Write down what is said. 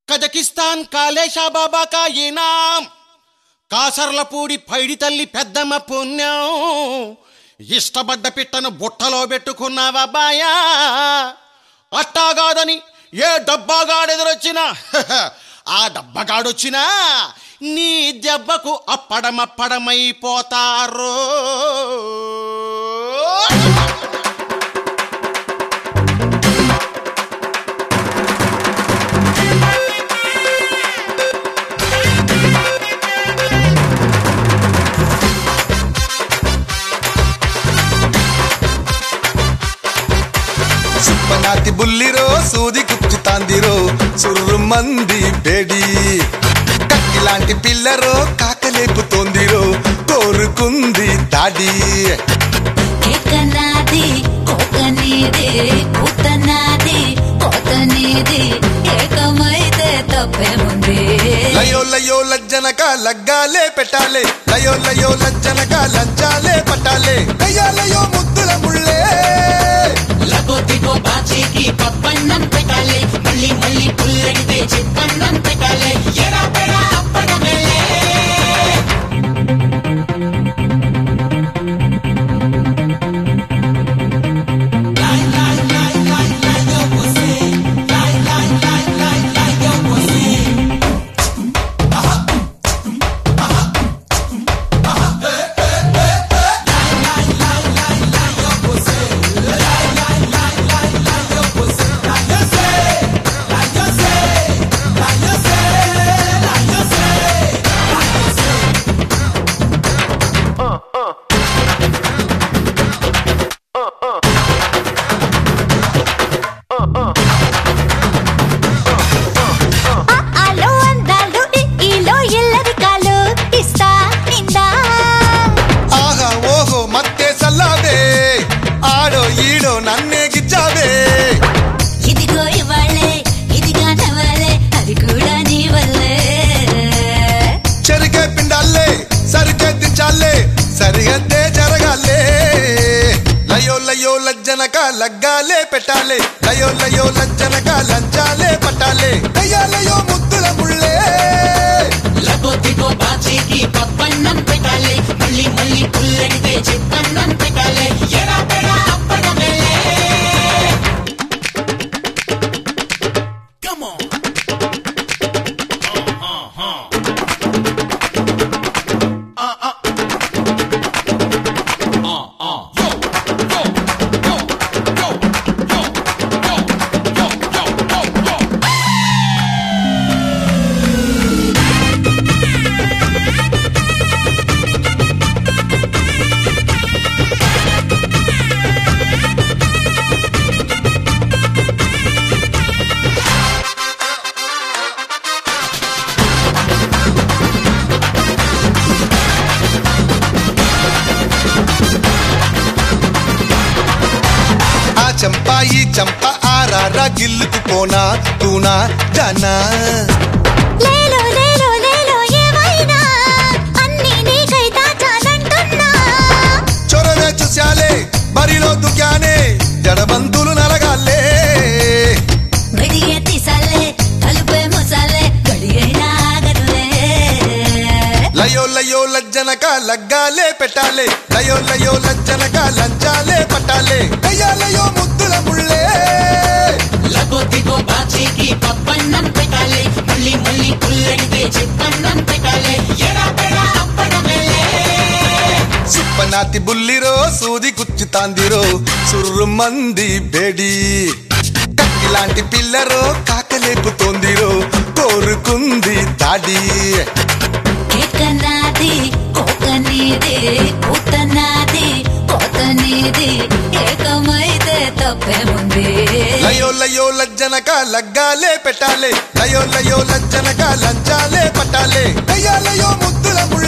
Kazakhstan కాళేశా బాబా కా ఈనాం కాసర్లపూడి పైడి తల్లి పెద్దమ్మ పుణ్యం ఇష్టపడ్డ పిట్టను బుట్టలో పెట్టుకున్నావా బాయా అట్టాగాదని ఏ డబ్బాగాడెదురొచ్చినా ఆ డబ్బగాడొచ్చినా నీ దెబ్బకు అప్పడమప్పడమైపోతారు సుప్పనాతి బుల్లిరో సూది కుచ్చుతాందిరో సుర్రు మంది బేడి కత్తిలాంటి పిల్లరో కాకలేపుతోందిరో కోరుకుంది దాడి ఏకనాది కోకనీది కూతనాది కోతనీది ఏకమైతే తప్పేముంది లయో లయో లజ్జనక లగ్గాలే పెట్టాలే లయో లయో లజ్జనక లంచాలే పట్టాలే లయో ముద్దుల ముళ్ళే లగోతిగో బాచీకి పప్పన్నం పెట్టాలి మళ్ళీ మళ్ళీ పుల్లడితే చిప్పన్నం పెట్టాలి ఎరా పెరా అప్పడమే ఆలో అందాలు ఈలో ఎల్లరి కాలు ఇస్తా నిందా ఆహా ఓహో మత్తే సల్లావే ఆడో ఈడో నన్నే గిచ్చావే ఇదిగో ఇవాళే ఇదిగా నవ్వాలే అది కూడా నీ వల్లే చెరికే పిండాలే సరికే దించాలే సరిహద్దే జరగాలే లయో లయో లజ్జనక లగ్గాలే పెట్టాలే లయో లయో లజ్జనక లంచాలే పట్టాలే లయో ముద్దుల ముళ్ళే లగోతిగో బాచీకి పప్పన్నం పెట్టాలి మళ్ళీ మళ్ళీ పుల్లడితే చిప్పన్నం పెట్టాలి ఎరా పెరా అప్పడమే Come on. ఆ చంపా ఈ చంప ఆరారా గిల్లుకు పోనా తూనా జానా లేలో లేలో లేలో ఏమైనా అన్ని నీకై దాచాలంటున్నా చొరవే చూశాలే బరిలో దుకానే జడబంతులు నలగాలే గడిగే తీసాలే తలుపే ముసాలే గడిగైనా ఆగదులే లయో లయో లజ్జనక లగ్గాలే పెట్టాలే లయో లయో లజ్జనక లంచాలే పట్టాలే లయో ముద్దుల ముళ్ళే లగోతిగో బాచీకి పప్పన్నం పెట్టాలి మళ్ళీ మళ్ళీ పుల్లడితే చిప్పన్నం పెట్టాలి ఎరా పెరా అప్పడమే సుప్పనాతి బుల్లిరో సూది కుచ్చుతాందిరో సుర్రు మంది బేడి కత్తిలాంటి పిల్లరో కాకలేపుతోందిరో కోరుకుంది దాడి ఏకనాది కోకనీది కూతనాది కోతనీది ఏకమైతే తప్పేముంది లయో లయో లజ్జనక లగ్గాలే పెట్టాలే లయో లయో లజ్జనక లంచాలే పట్టాలే లయో ముద్దుల ముళ్ళే